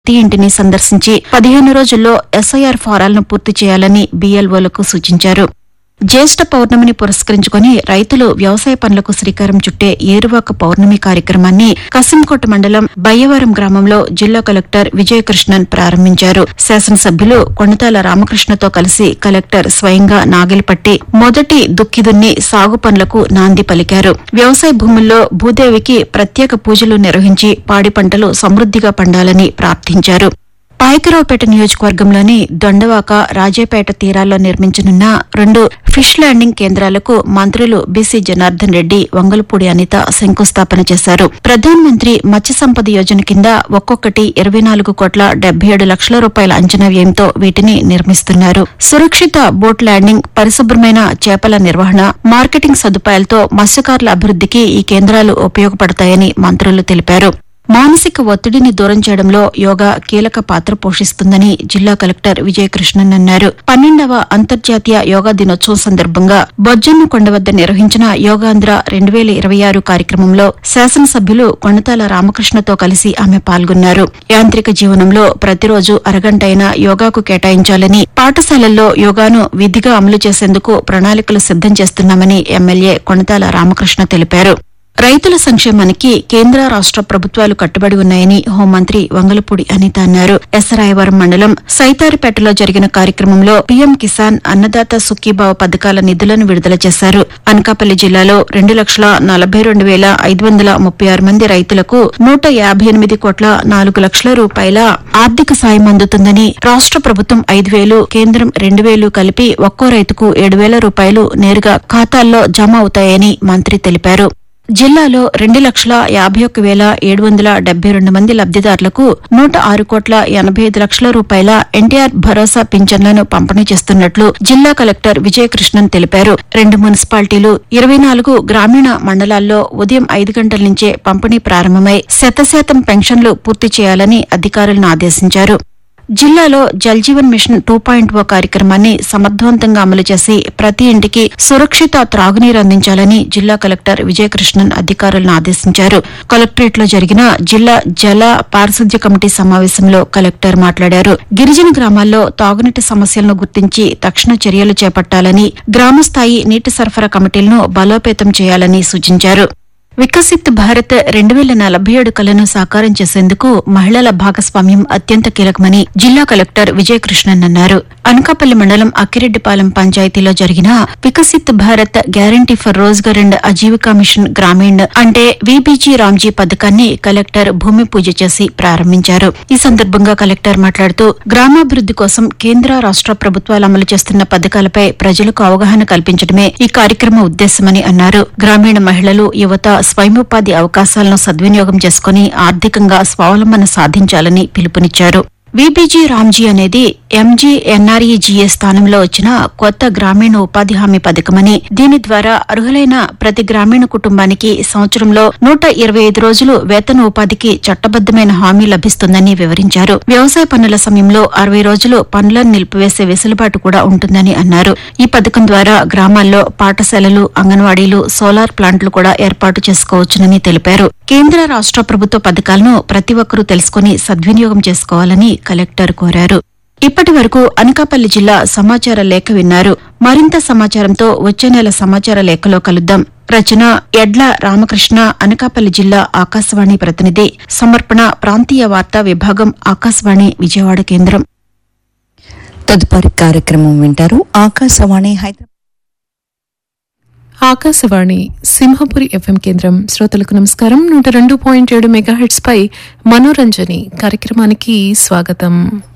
ప్రతి ఇంటిని సందర్శించి పదిహేను రోజుల్లో ఎస్ఐఆర్ ఫారాలను పూర్తి చేయాలని బీఎల్ఓలకు సూచించారు జ్యేష్ఠ పౌర్ణమిని పురస్కరించుకుని రైతులు వ్యవసాయ పనులకు శ్రీకారం చుట్టే ఏరువాక పౌర్ణమి కార్యక్రమాన్ని కసింకోట మండలం బయ్యవరం గ్రామంలో జిల్లా కలెక్టర్ విజయకృష్ణన్ ప్రారంభించారు శాసనసభ్యులు కొణతాల రామకృష్ణతో కలిసి కలెక్టర్ స్వయంగా నాగిలిపట్టి మొదటి దుక్కిదున్ని సాగు పనులకు నాంది పలికారు వ్యవసాయ భూముల్లో భూదేవికి ప్రత్యేక పూజలు నిర్వహించి పాడి పంటలు సమృద్దిగా పండాలని ప్రార్థించారు పాయకరావుపేట నియోజకవర్గంలోని దొండవాక రాజేపేట తీరాల్లో నిర్మించనున్న రెండు ఫిష్ ల్యాండింగ్ కేంద్రాలకు మంత్రులు బీసీ జనార్దన్ రెడ్డి వంగలపూడి అనిత శంకుస్థాపన చేశారు ప్రధానమంత్రి మత్స్య సంపద యోజన కింద ఒక్కొక్కటి ఇరవై నాలుగు కోట్ల డెబ్బై ఏడు లక్షల రూపాయల అంచనా వ్యయంతో వీటిని నిర్మిస్తున్నారు సురక్షిత బోట్ ల్యాండింగ్ పరిశుభ్రమైన చేపల నిర్వహణ మార్కెటింగ్ సదుపాయాలతో మత్స్యకారుల అభివృద్దికి ఈ కేంద్రాలు ఉపయోగపడతాయని మంత్రులు తెలిపారు మానసిక ఒత్తిడిని దూరం చేయడంలో యోగా కీలక పాత్ర పోషిస్తుందని జిల్లా కలెక్టర్ విజయకృష్ణన్ అన్నారు పన్నెండవ అంతర్జాతీయ యోగా దినోత్సవం సందర్భంగా బొజ్జన్న కొండ వద్ద నిర్వహించిన యోగాంధ్ర రెండు వేల ఇరవై ఆరు కార్యక్రమంలో శాసనసభ్యులు కొండతాల రామకృష్ణతో కలిసి ఆమె పాల్గొన్నారు యాంత్రిక జీవనంలో ప్రతిరోజు అరగంట అయినా యోగాకు కేటాయించాలని పాఠశాలల్లో యోగాను విధిగా అమలు చేసేందుకు ప్రణాళికలు సిద్దం చేస్తున్నామని ఎమ్మెల్యే కొణతాల రామకృష్ణ తెలిపారు రైతుల సంక్షేమానికి కేంద్ర రాష్ట ప్రభుత్వాలు కట్టుబడి ఉన్నాయని హోంమంత్రి వంగలపూడి అనిత అన్నారు ఎసరాయవరం మండలం సైతారిపేటలో జరిగిన కార్యక్రమంలో పీఎం కిసాన్ అన్నదాత సుఖీభావ పథకాల నిధులను విడుదల చేశారు అనకాపల్లి జిల్లాలో రెండు లక్షల నలభై రెండు వేల ఐదు వందల ముప్పై ఆరు మంది రైతులకు నూట యాభై ఎనిమిది కోట్ల నాలుగు లక్షల రూపాయల ఆర్థిక సాయం అందుతుందని రాష్ట ప్రభుత్వం ఐదు వేలు కేంద్రం రెండు వేలు కలిపి ఒక్కో రైతుకు ఏడు వేల రూపాయలు నేరుగా ఖాతాల్లో జమ అవుతాయని మంత్రి తెలిపారు జిల్లాలో రెండు లక్షల యాభై ఒక్క వేల ఏడు వందల డెబ్బై రెండు మంది లబ్దిదారులకు నూట ఆరు కోట్ల ఎనభై ఐదు లక్షల రూపాయల ఎన్టీఆర్ భరోసా పింఛన్లను పంపిణీ చేస్తున్నట్లు జిల్లా కలెక్టర్ విజయకృష్ణన్ తెలిపారు రెండు మున్సిపాలిటీలు ఇరవై నాలుగు గ్రామీణ మండలాల్లో ఉదయం ఐదు గంటల నుంచే పంపిణీ ప్రారంభమై శతశాతం పెన్షన్లు పూర్తి చేయాలని అధికారులను ఆదేశించారు జిల్లాలో Jal Jeevan mission two point O కార్యక్రమాన్ని సమర్థవంతంగా అమలు చేసి ప్రతి ఇంటికి సురక్షిత త్రాగునీరు అందించాలని జిల్లా కలెక్టర్ విజయకృష్ణన్ అధికారులను ఆదేశించారు కలెక్టరేట్ లో జరిగిన జిల్లా జల పారిశుద్ధ్య కమిటీ సమావేశంలో కలెక్టర్ మాట్లాడారు గిరిజన గ్రామాల్లో తాగునీటి సమస్యలను గుర్తించి తక్షణ చర్యలు చేపట్టాలని గ్రామస్థాయి నీటి సరఫరా కమిటీలను బలోపేతం చేయాలని సూచించారు వికసిత్ భారత్ రెండు వేల నలభై ఏడు కలను సాకారం చేసేందుకు మహిళల భాగస్వామ్యం అత్యంత కీలకమని జిల్లా కలెక్టర్ విజయకృష్ణన్ అన్నారు అనకాపల్లి మండలం అక్కిరెడ్డిపాలెం పంచాయతీలో జరిగిన Viksit Bharat guarantee for Rozgar and Ajeevika mission Grameen అంటే విబీజీ రామ్జీ పథకాన్ని కలెక్టర్ భూమి పూజ చేసి ప్రారంభించారు ఈ సందర్భంగా కలెక్టర్ మాట్లాడుతూ గ్రామాభివృద్ది కోసం కేంద్ర రాష్ట ప్రభుత్వాలు అమలు చేస్తున్న పథకాలపై ప్రజలకు అవగాహన కల్పించడమే ఈ కార్యక్రమ ఉద్దేశమని అన్నారు గ్రామీణ మహిళలు యువత స్వయంఉపాధి అవకాశాలను సద్వినియోగం చేసుకుని ఆర్థికంగా స్వావలంబన సాధించాలని పిలుపునిచ్చారు విబీజీ రామ్జీ అనేది ఎంజీ ఎన్ఆర్ఈజీఏ స్థానంలో వచ్చిన కొత్త గ్రామీణ ఉపాధి హామీ పథకమని దీని ద్వారా అర్హులైన ప్రతి గ్రామీణ కుటుంబానికి సంవత్సరంలో నూట ఇరవై ఐదు రోజులు వేతన ఉపాధికి చట్టబద్దమైన హామీ లభిస్తుందని వివరించారు వ్యవసాయ పనుల సమయంలో అరవై రోజులు పనులను నిలిపివేసే వెసులుబాటు కూడా ఉంటుందని అన్నారు ఈ పథకం ద్వారా గ్రామాల్లో పాఠశాలలు అంగన్వాడీలు సోలార్ ప్లాంట్లు కూడా ఏర్పాటు చేసుకోవచ్చునని తెలిపారు కేంద్ర రాష్ట ప్రభుత్వ పథకాలను ప్రతి ఒక్కరూ తెలుసుకుని సద్వినియోగం చేసుకోవాలని కలెక్టర్ కోరారు ఇప్పటి వరకు అనకాపల్లి జిల్లా సమాచార లేఖ విన్నారు మరింత సమాచారంతో వచ్చే నెల సమాచార లేఖలో కలుద్దాం రచన ఎడ్ల రామకృష్ణ అనకాపల్లి జిల్లా ఆకాశవాణి ప్రతినిధి సమర్పణ ప్రాంతీయ వార్తా విభాగం ఆకాశవాణి విజయవాడ కేంద్రం తదుపరి కార్యక్రమం వింటారు ఆకాశవాణి హైదరాబాద్ ఆకాశవాణి సింహపురి ఎఫ్ఎం కేంద్రం శ్రోతలకు నమస్కారం నూట రెండు పాయింట్ ఏడు మెగాహెట్స్ పై మనోరంజని కార్యక్రమానికి స్వాగతం